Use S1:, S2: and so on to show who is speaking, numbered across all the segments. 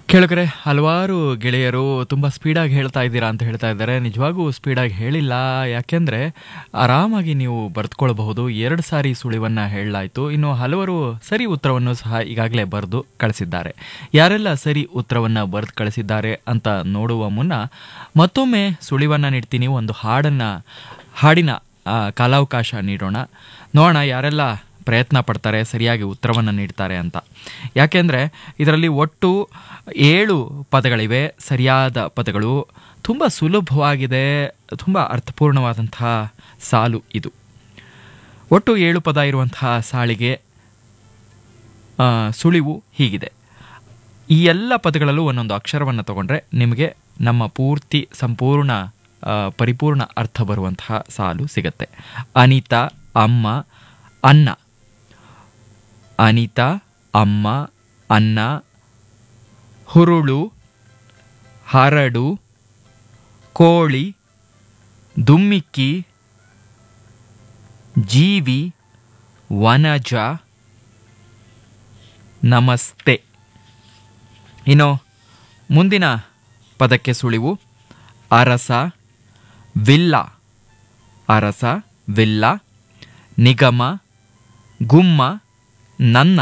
S1: ಕೇಳಿದ್ರೆ ಹಲವಾರು ಗೆಳೆಯರು ತುಂಬ ಸ್ಪೀಡಾಗಿ ಹೇಳ್ತಾ ಇದ್ದೀರಾ ಅಂತ ಹೇಳ್ತಾ ಇದ್ದಾರೆ ನಿಜವಾಗೂ ಸ್ಪೀಡಾಗಿ ಹೇಳಿಲ್ಲ ಯಾಕೆಂದರೆ ಆರಾಮಾಗಿ ನೀವು ಬರೆದುಕೊಳ್ಬಹುದು ಎರಡು ಸಾರಿ ಸುಳಿವನ್ನು ಹೇಳಲಾಯಿತು ಇನ್ನು ಹಲವರು ಸರಿ ಉತ್ತರವನ್ನು ಸಹ ಈಗಾಗಲೇ ಬರೆದು ಕಳಿಸಿದ್ದಾರೆ ಯಾರೆಲ್ಲ ಸರಿ ಉತ್ತರವನ್ನು ಬರೆದು ಕಳಿಸಿದ್ದಾರೆ ಅಂತ ನೋಡುವ ಮುನ್ನ ಮತ್ತೊಮ್ಮೆ ಸುಳಿವನ್ನು ನೀಡ್ತೀನಿ ಒಂದು ಹಾಡನ್ನು ಹಾಡಿನ ಆ, ಕಾಲಾವಕಾಶ ನೀಡೋಣ ನೋಡೋಣ ಯಾರೆಲ್ಲ ಪ್ರಯತ್ನ ಪಡ್ತಾರೆ ಸರಿಯಾಗಿ ಉತ್ತರವನ್ನು ನೀಡ್ತಾರೆ ಅಂತ ಯಾಕೆಂದರೆ ಇದರಲ್ಲಿ ಒಟ್ಟು ಏಳು ಪದಗಳಿವೆ ಸರಿಯಾದ ಪದಗಳು ತುಂಬ ಸುಲಭವಾಗಿದೆ ತುಂಬ ಅರ್ಥಪೂರ್ಣವಾದಂತಹ ಸಾಲು ಇದು ಒಟ್ಟು ಏಳು ಪದ ಇರುವಂತಹ ಸಾಲಿಗೆ ಆ, ಸುಳಿವು ಹೀಗಿದೆ ಈ ಎಲ್ಲ ಪದಗಳಲ್ಲೂ ಒಂದೊಂದು ಅಕ್ಷರವನ್ನು ತಗೊಂಡ್ರೆ ನಿಮಗೆ ನಮ್ಮ ಪೂರ್ತಿ ಸಂಪೂರ್ಣ ಆ, ಪರಿಪೂರ್ಣ ಅರ್ಥ ಬರುವಂತಹ ಸಾಲು ಸಿಗತ್ತೆ ಅನಿತಾ ಅಮ್ಮ ಅನ್ನ ಅನಿತಾ ಅಮ್ಮ ಅನ್ನ ಹುರುಳು ಹರಡು ಕೋಳಿ ದುಮ್ಮಿಕ್ಕಿ ಜೀವಿ ವನಜ ನಮಸ್ತೆ ಇನ್ನು ಮುಂದಿನ ಪದಕ್ಕೆ ಸುಳಿವು ಅರಸ ವಿಲ್ಲ ಅರಸ ವಿಲ್ಲ ನಿಗಮ ಗುಮ್ಮ ನನ್ನ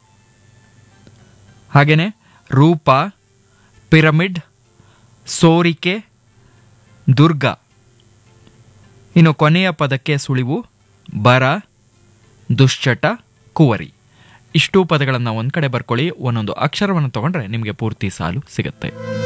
S1: ಹಾಗೆಯೇ ರೂಪ ಪಿರಮಿಡ್ ಸೋರಿಕೆ ದುರ್ಗ ಇನ್ನು ಕೊನೆಯ ಪದಕ್ಕೆ ಸುಳಿವು ಬರ ದುಶ್ಚಟ ಕುವರಿ ಇಷ್ಟು ಪದಗಳನ್ನು ಒಂದು ಕಡೆ ಬರ್ಕೊಳ್ಳಿ ಒಂದೊಂದು ಅಕ್ಷರವನ್ನು ತಗೊಂಡ್ರೆ ನಿಮಗೆ ಪೂರ್ತಿ ಸಾಲು ಸಿಗುತ್ತೆ